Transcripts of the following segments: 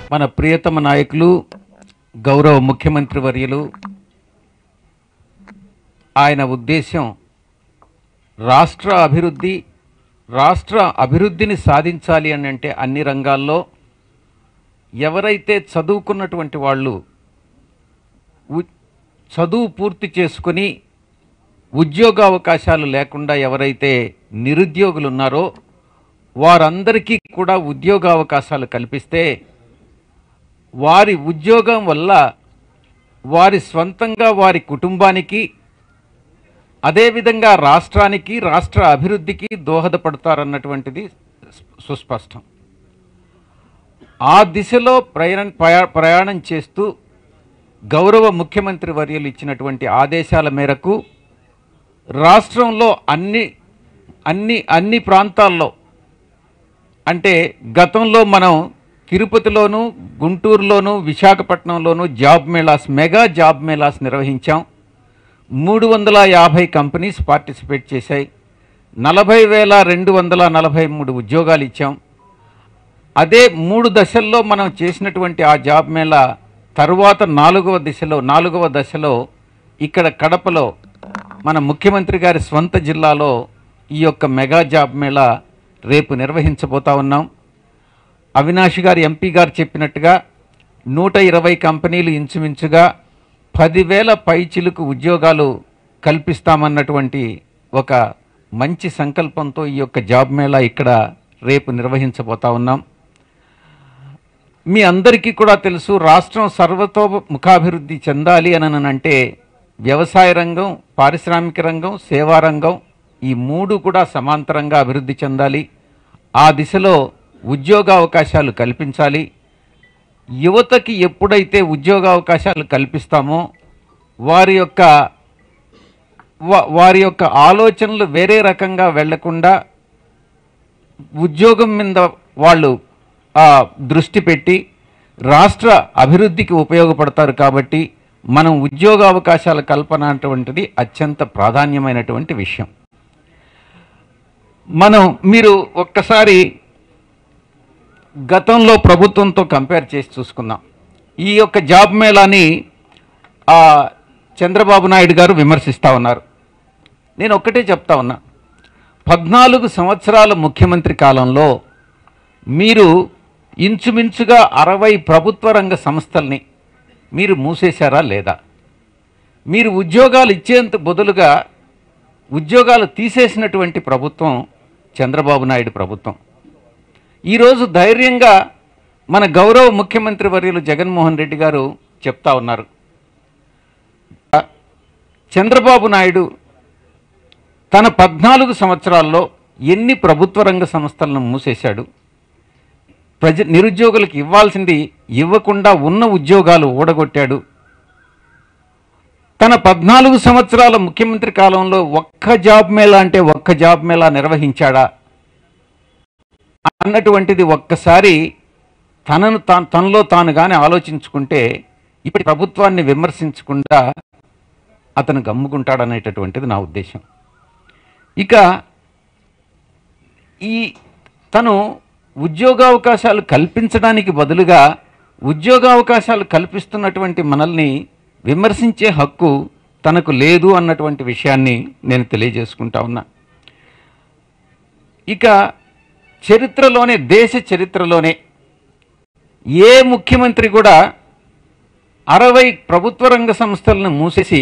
మన ప్రియతమ నాయకులు గౌరవ ముఖ్యమంత్రి వర్యులు ఆయన ఉద్దేశం రాష్ట్ర అభివృద్ధి రాష్ట్ర అభివృద్ధిని సాధించాలి అని అంటే అన్ని రంగాల్లో ఎవరైతే చదువుకున్నటువంటి వాళ్ళు ఉ- చదువు పూర్తి చేసుకుని ఉద్యోగ అవకాశాలు లేకుండా ఎవరైతే నిరుద్యోగులు ఉన్నారో వారందరికీ కూడా ఉద్యోగ అవకాశాలు కల్పిస్తే వారి ఉద్యోగం వల్ల వారి స్వంతంగా వారి కుటుంబానికి అదేవిధంగా రాష్ట్రానికి రాష్ట్ర అభివృద్ధికి దోహదపడతారన్నటువంటిది సుస్పష్టం ఆ దిశలో ప్రయాణ ప్రయా- ప్రయాణం చేస్తూ గౌరవ ముఖ్యమంత్రి వర్యులు ఇచ్చినటువంటి ఆదేశాల మేరకు రాష్ట్రంలో అన్ని అన్ని అన్ని ప్రాంతాల్లో అంటే గతంలో మనం తిరుపతిలోను గుంటూరులోను విశాఖపట్నంలోను job melas mega job melas నిర్వహించాం మూడు వందల యాభై కంపెనీస్ పార్టిసిపేట్ చేశాయి నలభై వేల రెండు వందల నలభై మూడు ఉద్యోగాలు ఇచ్చాం అదే మూడు దశల్లో మనం చేసినటువంటి ఆ జాబ్ మేళా తరువాత నాలుగవ దిశలో నాలుగవ దశలో ఇక్కడ కడపలో మన ముఖ్యమంత్రి గారి స్వంత జిల్లాలో ఈ యొక్క మెగా జాబ్ మేళా రేపు నిర్వహించబోతా ఉన్నాం అవినాష్ గారు ఎంపీ గారు చెప్పినట్టుగా నూట ఇరవై కంపెనీలు ఇంచుమించుగా పదివేల పైచిలుకు ఉద్యోగాలు కల్పిస్తామన్నటువంటి ఒక మంచి సంకల్పంతో ఈ యొక్క జాబ్ మేళా ఇక్కడ రేపు నిర్వహించబోతా ఉన్నాం మీ అందరికీ కూడా తెలుసు రాష్ట్రం సర్వతోముఖాభివృద్ధి చెందాలి అని అంటే వ్యవసాయ రంగం పారిశ్రామిక రంగం సేవా రంగం ఈ మూడు కూడా సమాంతరంగా అభివృద్ధి చెందాలి ఆ దిశలో ఉద్యోగ అవకాశాలు కల్పించాలి యువతకి ఎప్పుడైతే ఉద్యోగ అవకాశాలు కల్పిస్తామో వారి యొక్క వా- వారి యొక్క ఆలోచనలు వేరే రకంగా వెళ్లకుండా ఉద్యోగం మీద వాళ్ళు ఆ, దృష్టి పెట్టి రాష్ట్ర అభివృద్ధికి ఉపయోగపడతారు కాబట్టి మనం ఉద్యోగ అవకాశాల కల్పన అటువంటిది అత్యంత ప్రాధాన్యమైనటువంటి విషయం మనం మీరు ఒక్కసారి గతంలో ప్రభుత్వంతో కంపేర్ చేసి చూసుకుందాం ఈ యొక్క జాబ్ మేళాని ఆ, చంద్రబాబు నాయుడు గారు విమర్శిస్తూ ఉన్నారు నేను ఒక్కటే చెప్తా ఉన్నా పద్నాలుగు సంవత్సరాల ముఖ్యమంత్రి కాలంలో మీరు ఇంచుమించుగా అరవై ప్రభుత్వ రంగ సంస్థల్ని మీరు మూసేశారా లేదా మీరు ఉద్యోగాలు ఇచ్చేంత బదులుగా ఉద్యోగాలు తీసేసినటువంటి ప్రభుత్వం చంద్రబాబు నాయుడు ప్రభుత్వం ఈరోజు ధైర్యంగా మన గౌరవ ముఖ్యమంత్రి వర్యులు జగన్మోహన్ రెడ్డి గారు చెప్తా ఉన్నారు చంద్రబాబు నాయుడు తన పద్నాలుగు సంవత్సరాల్లో ఎన్ని ప్రభుత్వ రంగ సంస్థలను మూసేశాడు ప్రజ నిరుద్యోగులకు ఇవ్వాల్సింది ఇవ్వకుండా ఉన్న ఉద్యోగాలు ఊడగొట్టాడు తన పద్నాలుగు సంవత్సరాల ముఖ్యమంత్రి కాలంలో ఒక్క జాబ్ మేళా అంటే ఒక్క జాబ్ మేళా నిర్వహించాడా అన్నటువంటిది ఒక్కసారి తనను తాను తనలో తాను కానీ ఆలోచించుకుంటే ఇప్పటి ప్రభుత్వాన్ని విమర్శించకుండా అతను గమ్ముకుంటాడనేటటువంటిది నా ఉద్దేశం ఇక ఈ తను ఉద్యోగావకాశాలు కల్పించడానికి బదులుగా ఉద్యోగావకాశాలు కల్పిస్తున్నటువంటి మనల్ని విమర్శించే హక్కు తనకు లేదు అన్నటువంటి విషయాన్ని నేను తెలియజేసుకుంటా ఉన్నా ఇక చరిత్రలోనే దేశ చరిత్రలోనే ఏ ముఖ్యమంత్రి కూడా అరవై ప్రభుత్వ రంగ సంస్థలను మూసేసి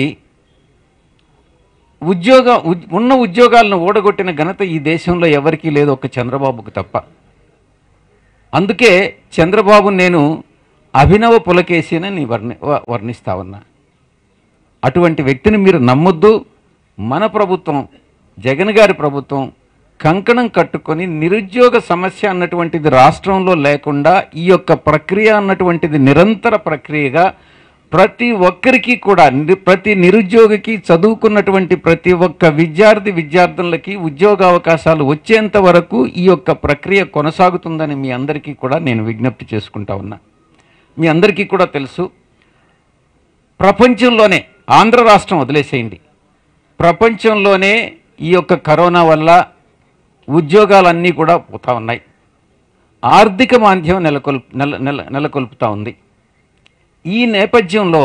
ఉద్యోగ ఉద్- ఉన్న ఉద్యోగాలను ఓడగొట్టిన ఘనత ఈ దేశంలో ఎవరికీ లేదు ఒక చంద్రబాబుకు తప్ప అందుకే చంద్రబాబు నేను అభినవ పులకేసినని వర్ణి వ- వర్ణిస్తా ఉన్నా అటువంటి వ్యక్తిని మీరు నమ్మొద్దు మన ప్రభుత్వం జగన్ గారి ప్రభుత్వం కంకణం కట్టుకొని నిరుద్యోగ సమస్య అన్నటువంటిది రాష్ట్రంలో లేకుండా ఈ యొక్క ప్రక్రియ అన్నటువంటిది నిరంతర ప్రక్రియగా ప్రతి ఒక్కరికి కూడా ని- ప్రతి నిరుద్యోగికి చదువుకున్నటువంటి ప్రతి ఒక్క విద్యార్థి విద్యార్థులకి ఉద్యోగ అవకాశాలు వచ్చేంత వరకు ఈ యొక్క ప్రక్రియ కొనసాగుతుందని మీ అందరికీ కూడా నేను విజ్ఞప్తి చేసుకుంటా ఉన్నా మీ అందరికీ కూడా తెలుసు ప్రపంచంలోనే ఆంధ్ర రాష్ట్రం వదిలేసేయండి ప్రపంచంలోనే ఈ యొక్క కరోనా వల్ల ఉద్యోగాలన్నీ కూడా పోతా ఉన్నాయి ఆర్థిక మాంద్యం నెలకొల్పు నెల నెల నెలకొల్పుతా ఉంది ఈ నేపథ్యంలో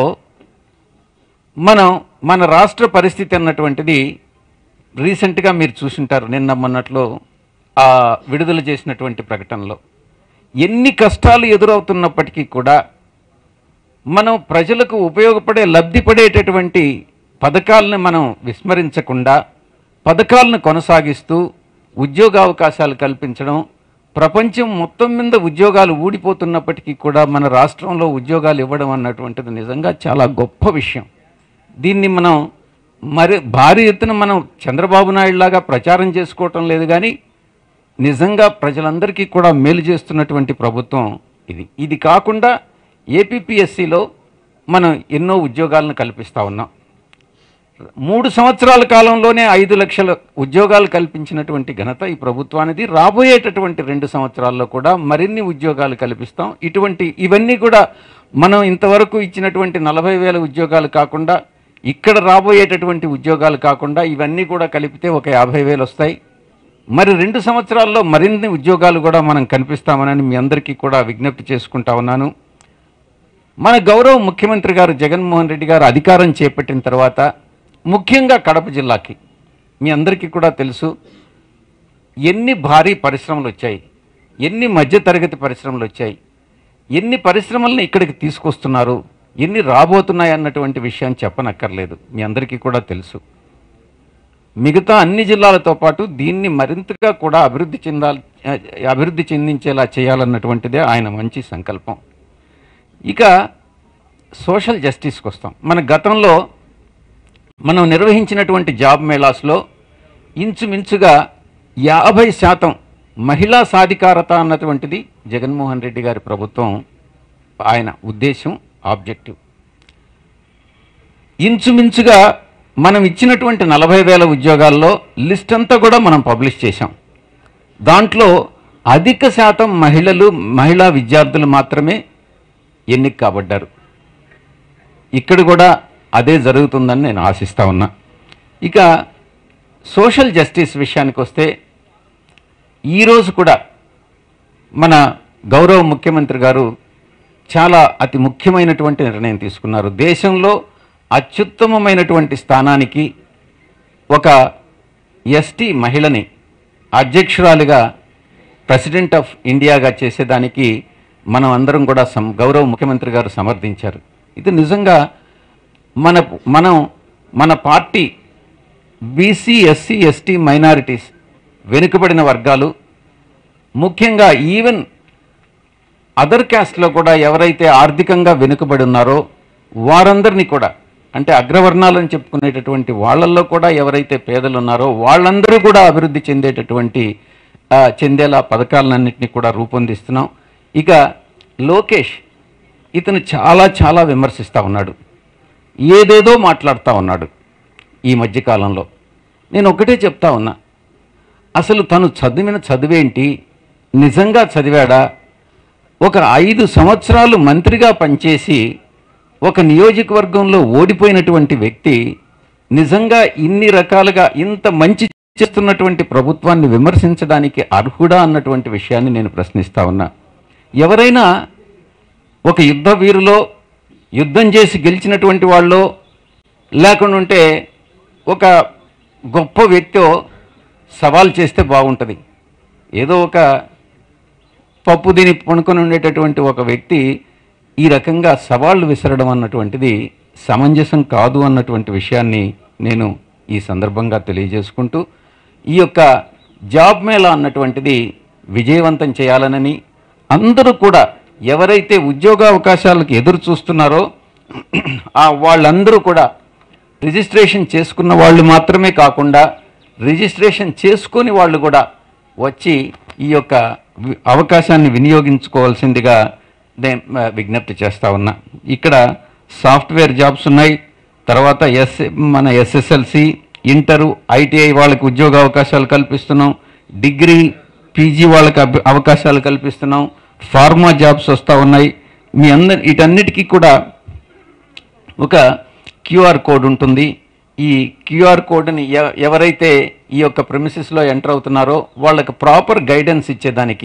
మనం మన రాష్ట్ర పరిస్థితి అన్నటువంటిది రీసెంట్గా మీరు చూసుంటారు నిన్న మొన్నట్లో ఆ విడుదల చేసినటువంటి ప్రకటనలో ఎన్ని కష్టాలు ఎదురవుతున్నప్పటికీ కూడా మనం ప్రజలకు ఉపయోగపడే లబ్ధి పడేటటువంటి పథకాలను మనం విస్మరించకుండా పథకాలను కొనసాగిస్తూ ఉద్యోగావకాశాలు కల్పించడం ప్రపంచం మొత్తం మీద ఉద్యోగాలు ఊడిపోతున్నప్పటికీ కూడా మన రాష్ట్రంలో ఉద్యోగాలు ఇవ్వడం అన్నటువంటిది నిజంగా చాలా గొప్ప విషయం దీన్ని మనం మరి భారీ ఎత్తున మనం చంద్రబాబు నాయుడు లాగా ప్రచారం చేసుకోవటం లేదు కానీ నిజంగా ప్రజలందరికీ కూడా మేలు చేస్తున్నటువంటి ప్రభుత్వం ఇది ఇది కాకుండా ఏపీపీఎస్సిలో మనం ఎన్నో ఉద్యోగాలను కల్పిస్తూ ఉన్నాం మూడు సంవత్సరాల కాలంలోనే ఐదు లక్షల ఉద్యోగాలు కల్పించినటువంటి ఘనత ఈ ప్రభుత్వానిది రాబోయేటటువంటి రెండు సంవత్సరాల్లో కూడా మరిన్ని ఉద్యోగాలు కల్పిస్తాం ఇటువంటి ఇవన్నీ కూడా మనం ఇంతవరకు ఇచ్చినటువంటి నలభై వేల ఉద్యోగాలు కాకుండా ఇక్కడ రాబోయేటటువంటి ఉద్యోగాలు కాకుండా ఇవన్నీ కూడా కలిపితే ఒక యాభై వేలు వస్తాయి మరి రెండు సంవత్సరాల్లో మరిన్ని ఉద్యోగాలు కూడా మనం కనిపిస్తామని మీ అందరికీ కూడా విజ్ఞప్తి చేసుకుంటా ఉన్నాను మన గౌరవ ముఖ్యమంత్రి గారు జగన్మోహన్ రెడ్డి గారు అధికారం చేపట్టిన తర్వాత ముఖ్యంగా కడప జిల్లాకి మీ అందరికీ కూడా తెలుసు ఎన్ని భారీ పరిశ్రమలు వచ్చాయి ఎన్ని మధ్యతరగతి పరిశ్రమలు వచ్చాయి ఎన్ని పరిశ్రమలను ఇక్కడికి తీసుకొస్తున్నారు ఎన్ని రాబోతున్నాయి అన్నటువంటి విషయం చెప్పనక్కర్లేదు మీ అందరికీ కూడా తెలుసు మిగతా అన్ని జిల్లాలతో పాటు దీన్ని మరింతగా కూడా అభివృద్ధి చెందాలి అభివృద్ధి చెందించేలా చేయాలన్నటువంటిదే ఆయన మంచి సంకల్పం ఇక సోషల్ జస్టిస్కి వస్తాం మన గతంలో మనం నిర్వహించినటువంటి జాబ్ మేళాస్లో ఇంచుమించుగా యాభై శాతం మహిళా సాధికారత అన్నటువంటిది జగన్మోహన్ రెడ్డి గారి ప్రభుత్వం ఆయన ఉద్దేశం ఆబ్జెక్టివ్ ఇంచుమించుగా మనం ఇచ్చినటువంటి నలభై వేల ఉద్యోగాల్లో లిస్ట్ అంతా కూడా మనం పబ్లిష్ చేశాం దాంట్లో అధిక శాతం మహిళలు మహిళా విద్యార్థులు మాత్రమే ఎన్నిక కాబడ్డారు ఇక్కడ కూడా అదే జరుగుతుందని నేను ఆశిస్తా ఉన్నా ఇక సోషల్ జస్టిస్ విషయానికి వస్తే ఈరోజు కూడా మన గౌరవ ముఖ్యమంత్రి గారు చాలా అతి ముఖ్యమైనటువంటి నిర్ణయం తీసుకున్నారు దేశంలో అత్యుత్తమమైనటువంటి స్థానానికి ఒక ఎస్టీ మహిళని అధ్యక్షురాలుగా ప్రెసిడెంట్ ఆఫ్ ఇండియాగా చేసేదానికి మనం అందరం కూడా సం గౌరవ ముఖ్యమంత్రి గారు సమర్థించారు ఇది నిజంగా మన మనం మన party BC SC ST minorities వెనుకబడిన వర్గాలు ముఖ్యంగా ఈవెన్ అదర్ క్యాస్ట్లో కూడా ఎవరైతే ఆర్థికంగా వెనుకబడి ఉన్నారో వారందరినీ కూడా అంటే అగ్రవర్ణాలని చెప్పుకునేటటువంటి వాళ్ళల్లో కూడా ఎవరైతే పేదలు ఉన్నారో వాళ్ళందరూ కూడా అభివృద్ధి చెందేటటువంటి ఆ, చెందేలా పథకాలన్నింటినీ కూడా రూపొందిస్తున్నాం ఇక లోకేష్ ఇతను చాలా చాలా విమర్శిస్తూ ఉన్నాడు ఏదేదో మాట్లాడుతూ ఉన్నాడు ఈ మధ్యకాలంలో నేను ఒకటే చెప్తా ఉన్నా అసలు తను చదివిన చదివేంటి నిజంగా చదివాడా ఒక ఐదు సంవత్సరాలు మంత్రిగా పనిచేసి ఒక నియోజకవర్గంలో ఓడిపోయినటువంటి వ్యక్తి నిజంగా ఇన్ని రకాలుగా ఇంత మంచి చేస్తున్నటువంటి ప్రభుత్వాన్ని విమర్శించడానికి అర్హుడా అన్నటువంటి విషయాన్ని నేను ప్రశ్నిస్తా ఉన్నా ఎవరైనా ఒక యుద్ధ వీరులో యుద్ధం చేసి గెలిచినటువంటి వాళ్ళు లేకుండా ఉంటే ఒక గొప్ప వ్యక్తో సవాల్ చేస్తే బాగుంటుంది ఏదో ఒక పప్పు తిని పడుకొని ఉండేటటువంటి ఒక వ్యక్తి ఈ రకంగా సవాళ్ళు విసరడం అన్నటువంటిది సమంజసం కాదు అన్నటువంటి విషయాన్ని నేను ఈ సందర్భంగా తెలియజేసుకుంటూ ఈ యొక్క జాబ్ మేళా అన్నటువంటిది విజయవంతం చేయాలనని అందరూ కూడా ఎవరైతే ఉద్యోగావకాశాలకు ఎదురు చూస్తున్నారో ఆ వాళ్ళందరూ కూడా రిజిస్ట్రేషన్ చేసుకున్న వాళ్ళు మాత్రమే కాకుండా రిజిస్ట్రేషన్ చేసుకొని వాళ్ళు కూడా వచ్చి ఈ యొక్క వి- అవకాశాన్ని వినియోగించుకోవాల్సిందిగా నేను ఆ, విజ్ఞప్తి చేస్తా ఉన్నా ఇక్కడ సాఫ్ట్వేర్ జాబ్స్ ఉన్నాయి తర్వాత ఎస్ మన ఎస్ఎస్ఎల్సి ఇంటరు ఐటీఐ వాళ్ళకి ఉద్యోగ అవకాశాలు కల్పిస్తున్నాం డిగ్రీ పీజీ వాళ్ళకి అభి- అవకాశాలు కల్పిస్తున్నాం ఫార్మా జాబ్స్ వస్తూ ఉన్నాయి మీ అందరి వీటన్నిటికీ కూడా ఒక క్యూఆర్ కోడ్ ఉంటుంది ఈ క్యూఆర్ కోడ్ని ఎ- ఎవరైతే ఈ యొక్క ప్రిమిసెస్లో ఎంటర్ అవుతున్నారో వాళ్ళకి ప్రాపర్ గైడెన్స్ ఇచ్చేదానికి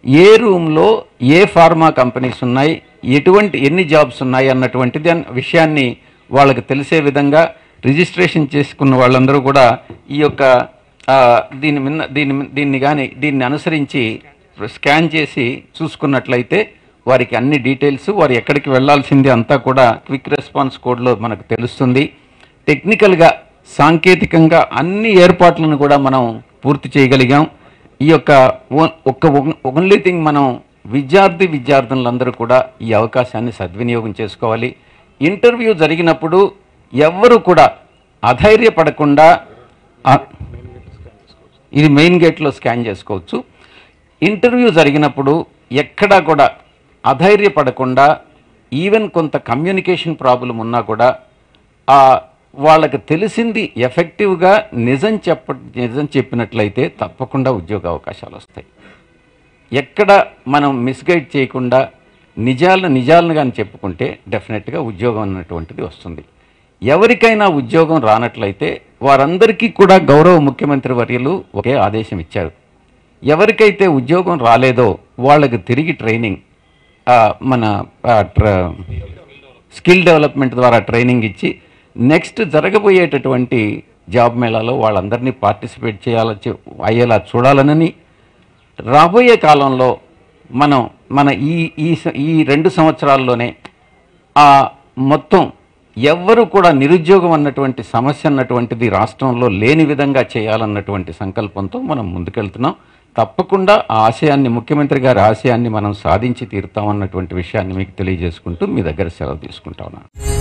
ఏ రూమ్లో ఏ ఫార్మా కంపెనీస్ ఉన్నాయి ఎటువంటి ఎన్ని జాబ్స్ ఉన్నాయి అన్నటువంటిది అన్న విషయాన్ని వాళ్ళకి తెలిసే విధంగా రిజిస్ట్రేషన్ చేసుకున్న వాళ్ళందరూ కూడా ఈ యొక్క ఆ, దీని మిన్న దీని మిన్- దీన్ని కానీ దీన్ని అనుసరించి స్కాన్ చేసి చూసుకున్నట్లయితే వారికి అన్ని డీటెయిల్స్ వారు ఎక్కడికి వెళ్ళాల్సింది అంతా కూడా క్విక్ రెస్పాన్స్ కోడ్లో మనకు తెలుస్తుంది టెక్నికల్గా సాంకేతికంగా అన్ని ఏర్పాట్లను కూడా మనం పూర్తి చేయగలిగాం ఈ యొక్క ఓ- ఒక్క ఓన్లీ థింగ్ మనం విద్యార్థి విద్యార్థులందరూ కూడా ఈ అవకాశాన్ని సద్వినియోగం చేసుకోవాలి ఇంటర్వ్యూ జరిగినప్పుడు ఎవ్వరూ కూడా అధైర్యపడకుండా ఆ- ఇది మెయిన్ గేట్లో స్కాన్ చేసుకోవచ్చు ఇంటర్వ్యూ జరిగినప్పుడు ఎక్కడా కూడా అధైర్యపడకుండా ఈవెన్ కొంత కమ్యూనికేషన్ ప్రాబ్లం ఉన్నా కూడా ఆ వాళ్ళకి తెలిసింది ఎఫెక్టివ్గా నిజం చెప్ప నిజం చెప్పినట్లయితే తప్పకుండా ఉద్యోగ అవకాశాలు వస్తాయి ఎక్కడ మనం మిస్గైడ్ చేయకుండా నిజాలను నిజాలను కానీ చెప్పుకుంటే డెఫినెట్గా ఉద్యోగం అన్నటువంటిది వస్తుంది ఎవరికైనా ఉద్యోగం రానట్లయితే వారందరికీ కూడా గౌరవ ముఖ్యమంత్రి వర్యులు ఒకే ఆదేశం ఇచ్చారు ఎవరికైతే ఉద్యోగం రాలేదో వాళ్ళకి తిరిగి ట్రైనింగ్ ఆ, మన ఆ, ట్ర- స్కిల్ డెవలప్మెంట్ ద్వారా ట్రైనింగ్ ఇచ్చి నెక్స్ట్ జరగబోయేటటువంటి జాబ్ మేళాలో వాళ్ళందరినీ పార్టిసిపేట్ చేయాల చే- అయ్యేలా చూడాలనని రాబోయే కాలంలో మనం మన ఈ ఈ స- ఈ రెండు సంవత్సరాల్లోనే ఆ మొత్తం ఎవ్వరు కూడా నిరుద్యోగం అన్నటువంటి సమస్య అన్నటువంటిది రాష్ట్రంలో లేని విధంగా చేయాలన్నటువంటి సంకల్పంతో మనం ముందుకెళ్తున్నాం తప్పకుండా ఆ ఆశయాన్ని ముఖ్యమంత్రి గారి ఆశయాన్ని మనం సాధించి తీరుతామన్నటువంటి విషయాన్ని మీకు తెలియజేసుకుంటూ మీ దగ్గర సెలవు తీసుకుంటా ఉన్నాను